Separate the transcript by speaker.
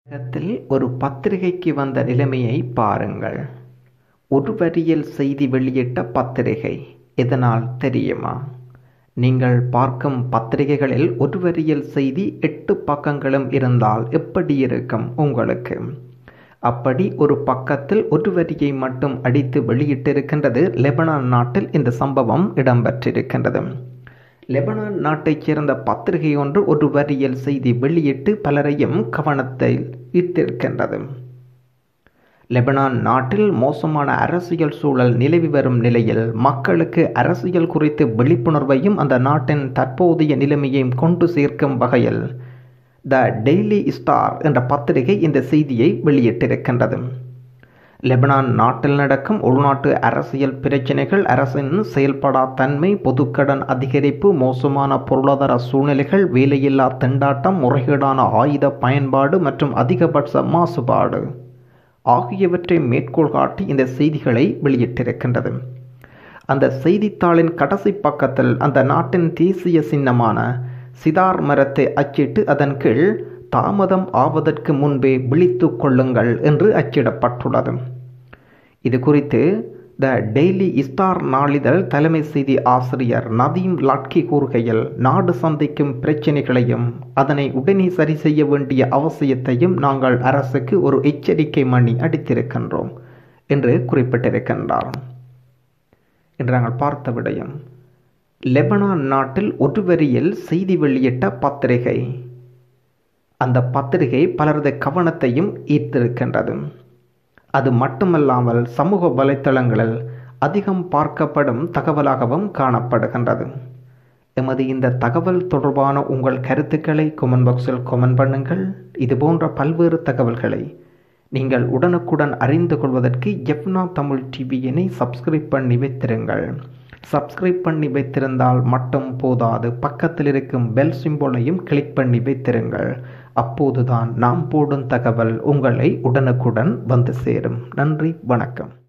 Speaker 1: தமிழகத்தில் ஒரு பத்திரிகைக்கு வந்த நிலைமையை பாருங்கள் ஒரு வரியில் செய்தி வெளியிட்ட பத்திரிகை எதனால் தெரியுமா நீங்கள் பார்க்கும் பத்திரிகைகளில் ஒரு வரியில் செய்தி எட்டு பக்கங்களும் இருந்தால் எப்படி இருக்கும் உங்களுக்கு அப்படி ஒரு பக்கத்தில் ஒரு வரியை மட்டும் அடித்து வெளியிட்டிருக்கின்றது லெபனான் நாட்டில் இந்த சம்பவம் இடம்பெற்றிருக்கின்றது லெபனான் நாட்டைச் சேர்ந்த பத்திரிகை ஒன்று ஒரு வரியில் செய்தி வெளியிட்டு பலரையும் கவனத்தை ஈர்த்திருக்கின்றது லெபனான் நாட்டில் மோசமான அரசியல் சூழல் நிலவி வரும் நிலையில் மக்களுக்கு அரசியல் குறித்து விழிப்புணர்வையும் அந்த நாட்டின் தற்போதைய நிலைமையையும் கொண்டு சேர்க்கும் வகையில் த டெய்லி ஸ்டார் என்ற பத்திரிகை இந்த செய்தியை வெளியிட்டிருக்கின்றது லெபனான் நாட்டில் நடக்கும் உள்நாட்டு அரசியல் பிரச்சினைகள் அரசின் செயல்படா தன்மை பொதுக்கடன் அதிகரிப்பு மோசமான பொருளாதார சூழ்நிலைகள் வேலையில்லா திண்டாட்டம் முறைகேடான ஆயுத பயன்பாடு மற்றும் அதிகபட்ச மாசுபாடு ஆகியவற்றை மேற்கோள் காட்டி இந்த செய்திகளை வெளியிட்டிருக்கின்றது அந்த செய்தித்தாளின் கடைசி பக்கத்தில் அந்த நாட்டின் தேசிய சின்னமான சிதார் மரத்தை அச்சிட்டு அதன் கீழ் தாமதம் ஆவதற்கு முன்பே விழித்து கொள்ளுங்கள் என்று அச்சிடப்பட்டுள்ளது இது குறித்து த டெய்லி இஸ்டார் நாளிதழ் தலைமை செய்தி ஆசிரியர் நதீம் லாட்கி கூறுகையில் நாடு சந்திக்கும் பிரச்சினைகளையும் அதனை உடனே சரி செய்ய வேண்டிய அவசியத்தையும் நாங்கள் அரசுக்கு ஒரு எச்சரிக்கை மணி அடித்திருக்கின்றோம் என்று குறிப்பிட்டிருக்கின்றார் என்று நாங்கள் பார்த்த விடயம் லெபனான் நாட்டில் ஒரு வரியில் செய்தி வெளியிட்ட பத்திரிகை அந்த பத்திரிகை பலரது கவனத்தையும் ஈர்த்திருக்கின்றது அது மட்டுமல்லாமல் சமூக வலைத்தளங்களில் அதிகம் பார்க்கப்படும் தகவலாகவும் காணப்படுகின்றது எமது இந்த தகவல் தொடர்பான உங்கள் கருத்துக்களை கொமெண்ட் பாக்ஸில் கொமெண்ட் பண்ணுங்கள் இது போன்ற பல்வேறு தகவல்களை நீங்கள் உடனுக்குடன் அறிந்து கொள்வதற்கு எஃப்னா தமிழ் டிவியினை சப்ஸ்கிரைப் பண்ணி வைத்திருங்கள் சப்ஸ்கிரைப் பண்ணி வைத்திருந்தால் மட்டும் போதாது பக்கத்தில் இருக்கும் பெல் சிம்போலையும் கிளிக் பண்ணி வைத்திருங்கள் அப்போதுதான் நாம் போடும் தகவல் உங்களை உடனுக்குடன் வந்து சேரும் நன்றி வணக்கம்